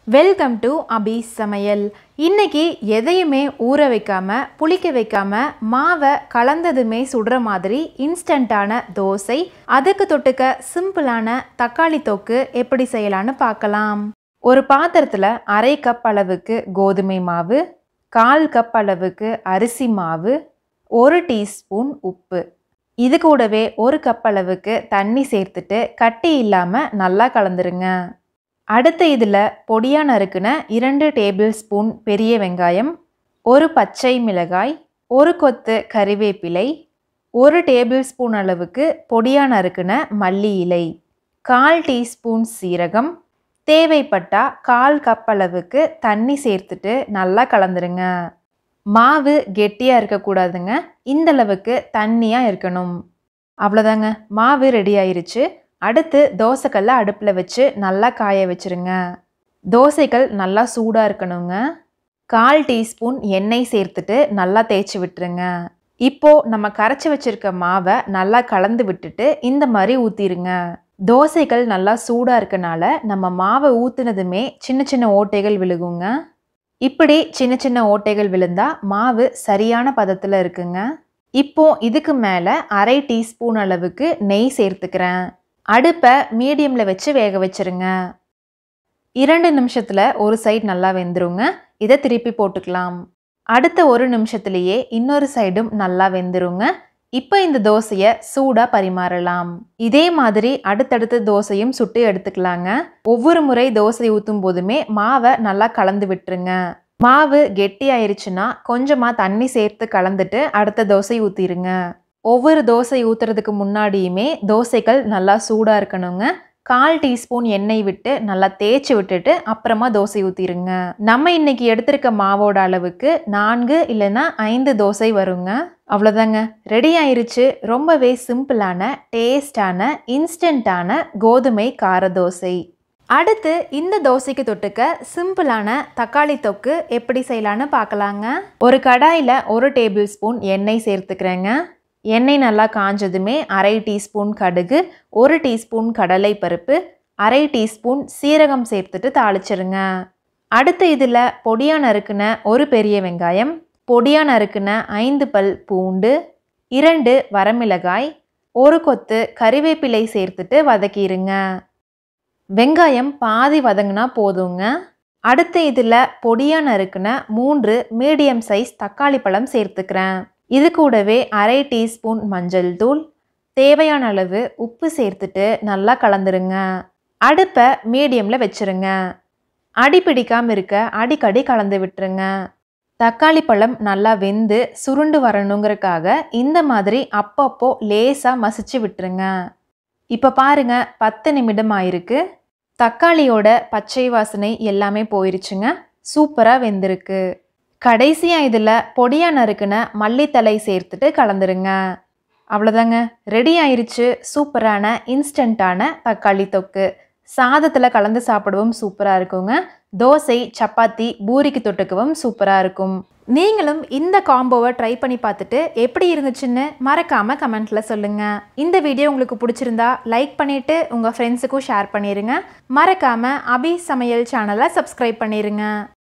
welcome to அபி சமையல் இன்னைக்கு எதையுமே ஊற வைக்காம புளிக்க வைக்காம மாவை கலந்ததுமே சுடுற மாதிரி இன்ஸ்டண்ட்டான தோசை அதுக்கு தொட்டுக்க சிம்பிளான தக்காளி தொக்கு எப்படி செய்யலான்னு பார்க்கலாம் ஒரு பாத்திரத்தில் அரை கப் அளவுக்கு கோதுமை மாவு கால் கப் அளவுக்கு அரிசி மாவு ஒரு டீஸ்பூன் உப்பு இது கூடவே ஒரு கப் அளவுக்கு தண்ணி சேர்த்துட்டு கட்டி இல்லாமல் நல்லா கலந்துருங்க அடுத்து இதில் பொடியாக நறுக்குன இரண்டு டேபிள் ஸ்பூன் பெரிய வெங்காயம் ஒரு பச்சை மிளகாய் ஒரு கொத்து கறிவேப்பிலை ஒரு டேபிள் ஸ்பூன் அளவுக்கு பொடியாக நறுக்குன மல்லி இலை கால் டீஸ்பூன் சீரகம் தேவைப்பட்டா கால் கப் அளவுக்கு தண்ணி சேர்த்துட்டு நல்லா கலந்துருங்க மாவு கெட்டியாக இருக்கக்கூடாதுங்க இந்த அளவுக்கு தண்ணியாக இருக்கணும் அவ்வளோதாங்க மாவு ரெடி ஆயிருச்சு அடுத்து தோசைக்கல்ல அடுப்பில் வச்சு நல்லா காய வச்சுருங்க தோசைகள் நல்லா சூடாக இருக்கணுங்க கால் டீஸ்பூன் எண்ணெய் சேர்த்துட்டு நல்லா தேய்ச்சி விட்டுருங்க இப்போ நம்ம கரைச்சி வச்சிருக்க மாவை நல்லா கலந்து விட்டுட்டு இந்த மாதிரி ஊற்றிருங்க தோசைகள் நல்லா சூடாக இருக்கனால நம்ம மாவை ஊற்றுனதுமே சின்ன சின்ன ஓட்டைகள் விழுகுங்க இப்படி சின்ன சின்ன ஓட்டைகள் விழுந்தா மாவு சரியான பதத்தில் இருக்குங்க இப்போ இதுக்கு மேலே அரை டீஸ்பூன் அளவுக்கு நெய் சேர்த்துக்கிறேன் அடுப்பை மீடியமில் வச்சு வேக வச்சிருங்க இரண்டு நிமிஷத்தில் ஒரு சைடு நல்லா வெந்துருங்க இதை திருப்பி போட்டுக்கலாம் அடுத்த ஒரு நிமிஷத்துலேயே இன்னொரு சைடும் நல்லா வெந்துருங்க இப்போ இந்த தோசையை சூடாக பரிமாறலாம் இதே மாதிரி அடுத்தடுத்த தோசையும் சுட்டு எடுத்துக்கலாங்க ஒவ்வொரு முறை தோசை ஊற்றும் போதுமே மாவை நல்லா கலந்து விட்டுருங்க மாவு கெட்டி ஆயிருச்சுன்னா கொஞ்சமாக தண்ணி சேர்த்து கலந்துட்டு அடுத்த தோசை ஊற்றிடுங்க ஒவ்வொரு தோசை ஊற்றுறதுக்கு முன்னாடியுமே தோசைகள் நல்லா சூடாக இருக்கணுங்க கால் டீஸ்பூன் எண்ணெய் விட்டு நல்லா தேய்ச்சி விட்டுட்டு அப்புறமா தோசை ஊற்றிடுங்க நம்ம இன்னைக்கு எடுத்திருக்க மாவோட அளவுக்கு நான்கு இல்லைன்னா ஐந்து தோசை வருங்க அவ்வளோதாங்க ரெடி ஆயிருச்சு ரொம்பவே சிம்பிளான டேஸ்டான இன்ஸ்டண்ட்டான கோதுமை கார தோசை அடுத்து இந்த தோசைக்கு தொட்டுக்க சிம்பிளான தக்காளி தொக்கு எப்படி செய்யலான்னு பார்க்கலாங்க ஒரு கடாயில் ஒரு டேபிள் ஸ்பூன் எண்ணெய் சேர்த்துக்கிறேங்க எண்ணெய் நல்லா காஞ்சதுமே அரை டீஸ்பூன் கடுகு ஒரு டீஸ்பூன் கடலை பருப்பு அரை டீஸ்பூன் சீரகம் சேர்த்துட்டு தாளிச்சிருங்க அடுத்து இதில் பொடியாக நறுக்குன ஒரு பெரிய வெங்காயம் பொடியாக நறுக்குன ஐந்து பல் பூண்டு இரண்டு வரமிளகாய் ஒரு கொத்து கறிவேப்பிலை சேர்த்துட்டு வதக்கிடுங்க வெங்காயம் பாதி வதங்கினா போதுங்க அடுத்து இதில் பொடியாக நறுக்குன மூன்று மீடியம் சைஸ் தக்காளி பழம் சேர்த்துக்கிறேன் இது கூடவே அரை டீஸ்பூன் மஞ்சள் தூள் தேவையான அளவு உப்பு சேர்த்துட்டு நல்லா கலந்துருங்க அடுப்பை மீடியமில் வச்சுருங்க அடி பிடிக்காமல் இருக்க அடிக்கடி கலந்து விட்டுருங்க தக்காளி பழம் நல்லா வெந்து சுருண்டு வரணுங்கிறதுக்காக இந்த மாதிரி அப்பப்போ லேசாக மசிச்சு விட்டுருங்க இப்போ பாருங்க பத்து நிமிடம் ஆயிருக்கு தக்காளியோட பச்சை வாசனை எல்லாமே போயிருச்சுங்க சூப்பராக வெந்திருக்கு கடைசியாக இதில் பொடியாக நறுக்குன மல்லித்தலை சேர்த்துட்டு கலந்துருங்க அவ்வளோதாங்க ரெடி ஆயிருச்சு சூப்பரான இன்ஸ்டண்ட்டான தக்காளி தொக்கு சாதத்தில் கலந்து சாப்பிடவும் சூப்பராக இருக்குங்க தோசை சப்பாத்தி பூரிக்கு தொட்டுக்கவும் சூப்பராக இருக்கும் நீங்களும் இந்த காம்போவை ட்ரை பண்ணி பார்த்துட்டு எப்படி இருந்துச்சுன்னு மறக்காமல் கமெண்ட்டில் சொல்லுங்கள் இந்த வீடியோ உங்களுக்கு பிடிச்சிருந்தா லைக் பண்ணிவிட்டு உங்கள் ஃப்ரெண்ட்ஸுக்கும் ஷேர் பண்ணிடுங்க மறக்காமல் அபி சமையல் சேனலை சப்ஸ்கிரைப் பண்ணிடுங்க